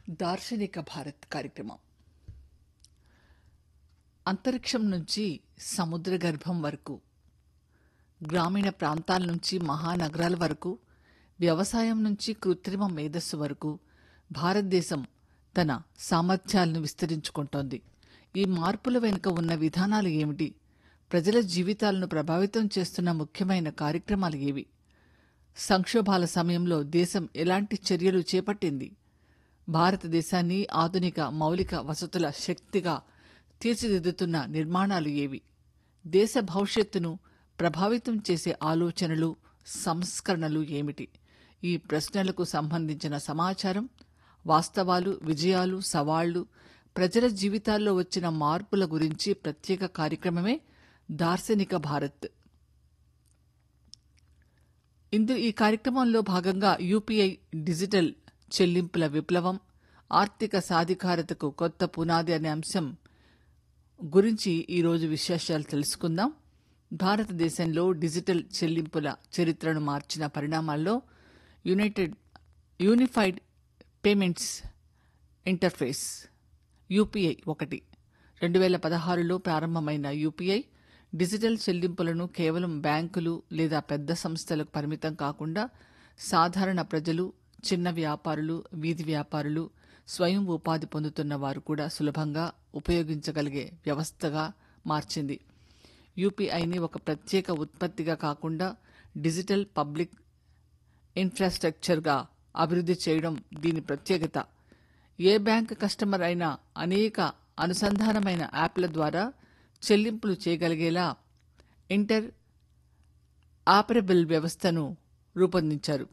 దార్శనిక భారత్ కార్యక్రమం అంతరిక్షం నుంచి సముద్ర గర్భం వరకు గ్రామీణ ప్రాంతాల నుంచి మహానగరాల వరకు వ్యవసాయం నుంచి కృత్రిమ మేధస్సు వరకు భారతదేశం తన సామర్థ్యాలను విస్తరించుకుంటోంది ఈ మార్పుల వెనుక ఉన్న విధానాలు ఏమిటి ప్రజల జీవితాలను ప్రభావితం చేస్తున్న ముఖ్యమైన కార్యక్రమాలు ఏవి సంక్షోభాల సమయంలో దేశం ఎలాంటి చర్యలు చేపట్టింది భారతదేశాన్ని ఆధునిక మౌలిక వసతుల శక్తిగా తీర్చిదిద్దుతున్న నిర్మాణాలు ఏవి దేశ భవిష్యత్తును ప్రభావితం చేసే ఆలోచనలు సంస్కరణలు ఏమిటి ఈ ప్రశ్నలకు సంబంధించిన సమాచారం వాస్తవాలు విజయాలు సవాళ్లు ప్రజల జీవితాల్లో వచ్చిన మార్పుల గురించి ప్రత్యేక కార్యక్రమమే దార్శనిక భారత్ ఇందు ఈ కార్యక్రమంలో భాగంగా యూపీఐ డిజిటల్ చెల్లింపుల విప్లవం ఆర్థిక సాధికారతకు కొత్త పునాది అనే అంశం గురించి ఈరోజు విశేషాలు తెలుసుకుందాం భారతదేశంలో డిజిటల్ చెల్లింపుల చరిత్రను మార్చిన పరిణామాల్లో united unified payments interface UPI ఒకటి రెండు వేల పదహారులో ప్రారంభమైన యూపీఐ డిజిటల్ చెల్లింపులను కేవలం బ్యాంకులు లేదా పెద్ద సంస్థలకు పరిమితం కాకుండా సాధారణ ప్రజలు చిన్న వ్యాపారులు వీధి వ్యాపారులు స్వయం ఉపాధి పొందుతున్న వారు కూడా సులభంగా ఉపయోగించగలిగే వ్యవస్థగా మార్చింది యూపీఐని ఒక ప్రత్యేక ఉత్పత్తిగా కాకుండా డిజిటల్ పబ్లిక్ ఇన్ఫ్రాస్ట్రక్చర్గా అభివృద్ధి చేయడం దీని ప్రత్యేకత ఏ బ్యాంక్ కస్టమర్ అయినా అనేక అనుసంధానమైన యాప్ల ద్వారా చెల్లింపులు చేయగలిగేలా ఇంటర్ ఆపరబుల్ వ్యవస్థను రూపొందించారు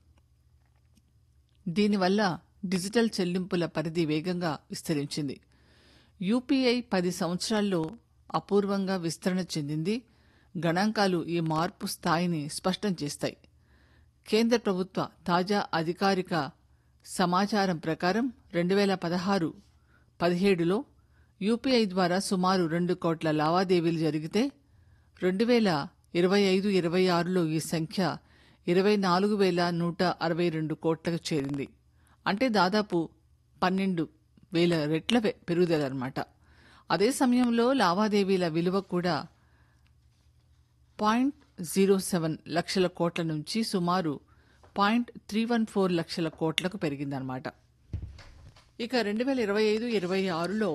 దీనివల్ల డిజిటల్ చెల్లింపుల పరిధి వేగంగా విస్తరించింది యూపీఐ పది సంవత్సరాల్లో అపూర్వంగా విస్తరణ చెందింది గణాంకాలు ఈ మార్పు స్థాయిని స్పష్టం చేస్తాయి కేంద్ర ప్రభుత్వ తాజా అధికారిక సమాచారం ప్రకారం రెండు వేల పదహారు పదిహేడులో యూపీఐ ద్వారా సుమారు రెండు కోట్ల లావాదేవీలు జరిగితే రెండు వేల ఇరవై ఐదు ఇరవై ఆరులో ఈ సంఖ్య ఇరవై నాలుగు వేల నూట అరవై రెండు కోట్లకు చేరింది అంటే దాదాపు పన్నెండు వేల రెట్ల పె- పెరుగుదల అన్నమాట అదే సమయంలో లావాదేవీల విలువ కూడా పాయింట్ జీరో సెవెన్ లక్షల కోట్ల నుంచి సుమారు పాయింట్ త్రీ వన్ ఫోర్ లక్షల కోట్లకు పెరిగిందన్నమాట ఇక రెండు వేల ఇరవై ఐదు ఇరవై ఆరులో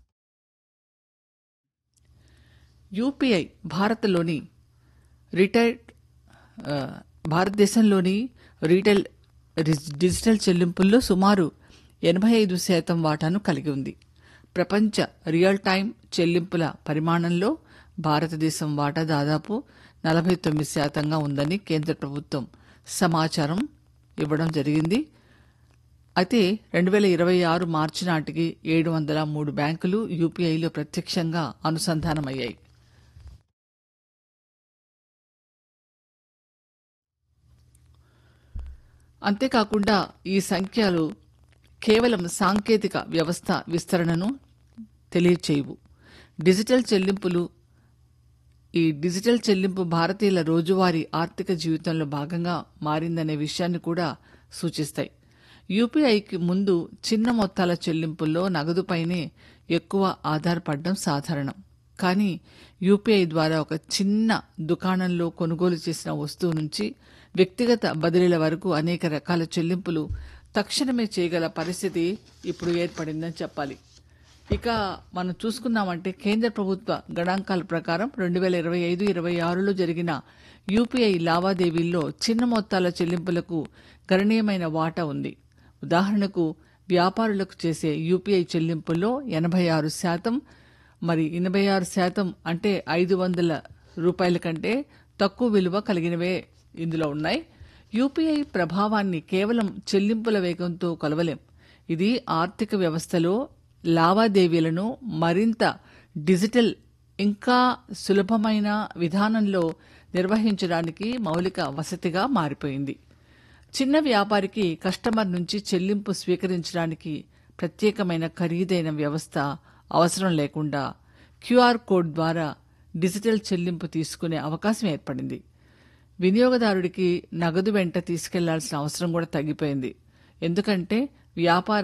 యూపీఐ భారత్లోని రిటైర్డ్ ఆ, భారతదేశంలోని రీటైల్ రిజ్- డిజిటల్ చెల్లింపుల్లో సుమారు ఎనభై ఐదు శాతం వాటాను కలిగి ఉంది ప్రపంచ రియల్ టైం చెల్లింపుల పరిమాణంలో భారతదేశం వాటా దాదాపు నలభై తొమ్మిది శాతంగా ఉందని కేంద్ర ప్రభుత్వం సమాచారం ఇవ్వడం జరిగింది అయితే రెండు వేల ఇరవై ఆరు మార్చి నాటికి ఏడు వందల మూడు బ్యాంకులు యూపీఐలో ప్రత్యక్షంగా అనుసంధానమయ్యాయి అంతేకాకుండా ఈ సంఖ్యలు కేవలం సాంకేతిక వ్యవస్థ విస్తరణను తెలియచేయవు డిజిటల్ చెల్లింపులు ఈ డిజిటల్ చెల్లింపు భారతీయుల రోజువారీ ఆర్థిక జీవితంలో భాగంగా మారిందనే విషయాన్ని కూడా సూచిస్తాయి యూపీఐకి ముందు చిన్న మొత్తాల చెల్లింపుల్లో నగదుపైనే ఎక్కువ ఆధారపడడం సాధారణం కానీ యూపీఐ ద్వారా ఒక చిన్న దుకాణంలో కొనుగోలు చేసిన వస్తువు నుంచి వ్యక్తిగత బదిలీల వరకు అనేక రకాల చెల్లింపులు తక్షణమే చేయగల పరిస్థితి ఇప్పుడు ఏర్పడిందని చెప్పాలి ఇక మనం చూసుకున్నామంటే కేంద్ర ప్రభుత్వ గణాంకాల ప్రకారం రెండు వేల ఇరవై ఐదు ఇరవై ఆరులో జరిగిన యూపీఐ లావాదేవీల్లో చిన్న మొత్తాల చెల్లింపులకు గణనీయమైన వాటా ఉంది ఉదాహరణకు వ్యాపారులకు చేసే యూపీఐ చెల్లింపుల్లో ఎనభై ఆరు శాతం మరి ఎనభై ఆరు శాతం అంటే ఐదు వందల రూపాయల కంటే తక్కువ విలువ కలిగినవే ఇందులో ఉన్నాయి యూపీఐ ప్రభావాన్ని కేవలం చెల్లింపుల వేగంతో కొలవలేం ఇది ఆర్థిక వ్యవస్థలో లావాదేవీలను మరింత డిజిటల్ ఇంకా సులభమైన విధానంలో నిర్వహించడానికి మౌలిక వసతిగా మారిపోయింది చిన్న వ్యాపారికి కస్టమర్ నుంచి చెల్లింపు స్వీకరించడానికి ప్రత్యేకమైన ఖరీదైన వ్యవస్థ అవసరం లేకుండా క్యూఆర్ కోడ్ ద్వారా డిజిటల్ చెల్లింపు తీసుకునే అవకాశం ఏర్పడింది వినియోగదారుడికి నగదు వెంట తీసుకెళ్లాల్సిన అవసరం కూడా తగ్గిపోయింది ఎందుకంటే వ్యాపార